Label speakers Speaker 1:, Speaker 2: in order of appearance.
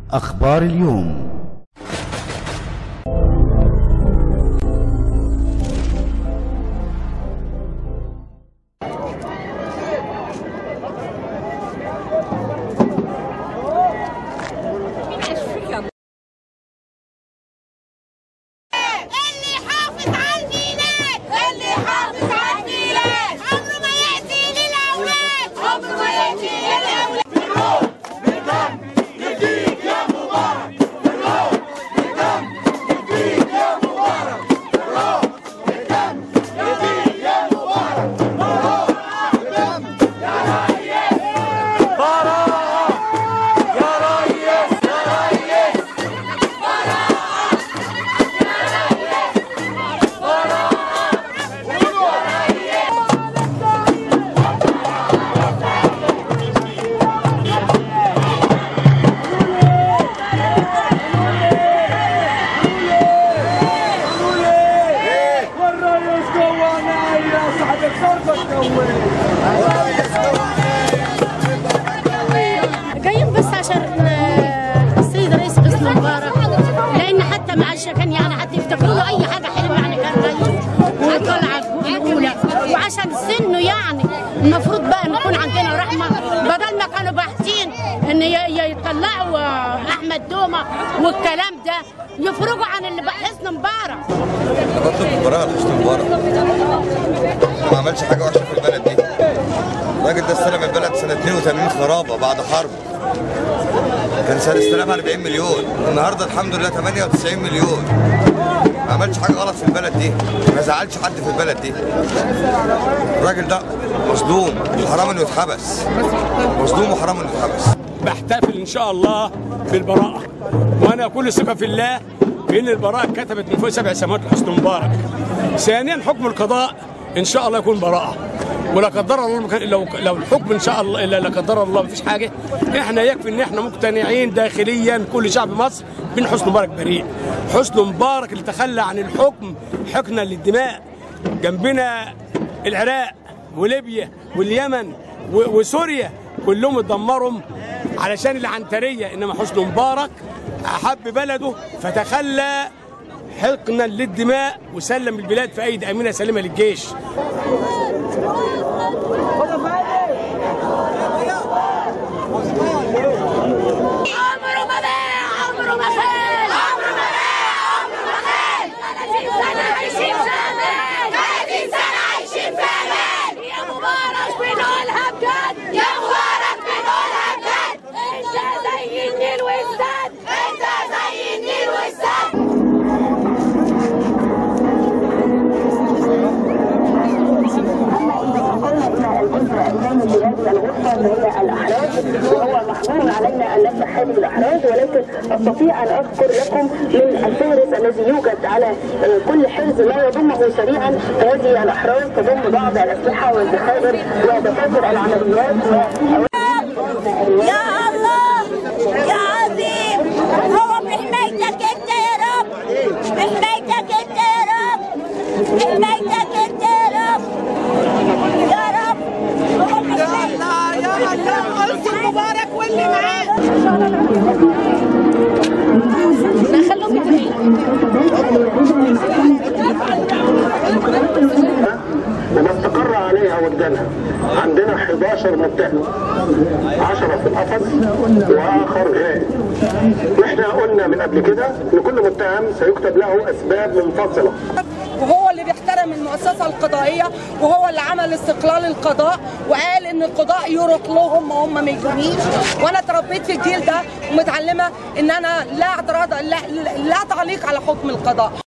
Speaker 1: أخبار اليوم
Speaker 2: اللي يحافظ على البلاد اللي يحافظ على البلاد عمره ما يأتي للأولاد عمره ما يأتي للأولاد
Speaker 3: والريس جوانا يا صاحب الخربة تقوي
Speaker 4: جايين بس عشان آه، السيد رئيس حسني مبارك لان حتى مع الشكن يعني حتى يفتكروا له اي حاجه حلوه يعني كان رئيس وطلع الاولى وعشان سنه يعني المفروض بقى نكون عندنا رحمه بدل ما كانوا باحثين ان ي- ي- يطلعوا آه، احمد دومه والكلام ده يفرجوا عن اللي بقى حسني مبارك
Speaker 5: بطلب براءة لحسني مبارك ما عملش حاجة وحشة في البلد دي الراجل ده استلم البلد سنة 82 خرابة بعد حرب كان سنة استلمها 40 مليون النهارده الحمد لله 98 مليون ما عملش حاجة غلط في البلد دي ما زعلش حد في البلد دي الراجل ده مظلوم وحرام انه يتحبس مظلوم وحرام انه يتحبس
Speaker 3: بحتفل ان شاء الله بالبراءة وانا كل ثقة في الله بان البراءة كتبت من فوق سبع سماوات لحسني مبارك ثانيا حكم القضاء ان شاء الله يكون براءة ولا قدر الله مكان- لو لو الحكم ان شاء الله الا لا قدر الله مفيش حاجه احنا يكفي ان احنا مقتنعين داخليا كل شعب مصر بان حسني مبارك بريء حسني مبارك اللي تخلى عن الحكم حقنا للدماء جنبنا العراق وليبيا واليمن و- وسوريا كلهم اتدمروا علشان العنتريه انما حسني مبارك احب بلده فتخلى حقنا للدماء وسلم البلاد في ايدي امينه سلمه للجيش
Speaker 2: عمره ما باع عمره ما خان عمره ما باع عمره ما خان 30 سنة عايشين في أمان 30 سنة عايشين في أمان يا مبارك بنقولها بجد يا مبارك بنقولها بجد أنت زي النيل والسد أنت زي النيل والسد
Speaker 6: الجزء الامامي لهذه الغرفه وهي الاحراز وهو محظور علينا ان نفتح هذه الاحراز ولكن استطيع ان اذكر لكم من الفهرس الذي يوجد على آه، كل حرز ما يضمه سريعا هذه الاحراز تضم بعض الاسلحه والذخائر ودفاتر العمليات و...
Speaker 2: يا الله يا عظيم هو بحمايتك انت يا رب بحمايتك انت يا رب بحمايتك انت يا رب يا رب هو بحمايتك يا الله حسن مبارك واللي معاه
Speaker 4: خلوهم يتكلموا
Speaker 7: وما استقر عليها وجدانها عندنا 11 متهم 10 في القفص واخر غائب واحنا قلنا من قبل كده ان كل متهم سيكتب له اسباب منفصله
Speaker 8: وهو اللي بيحترم المؤسسه القضائيه وهو اللي عمل استقلال القضاء وقال ان القضاء يروح لهم وهم ما يجونيش وانا اتربيت في الجيل ده ومتعلمه ان انا لا اعتراض لا, لا تعليق على حكم القضاء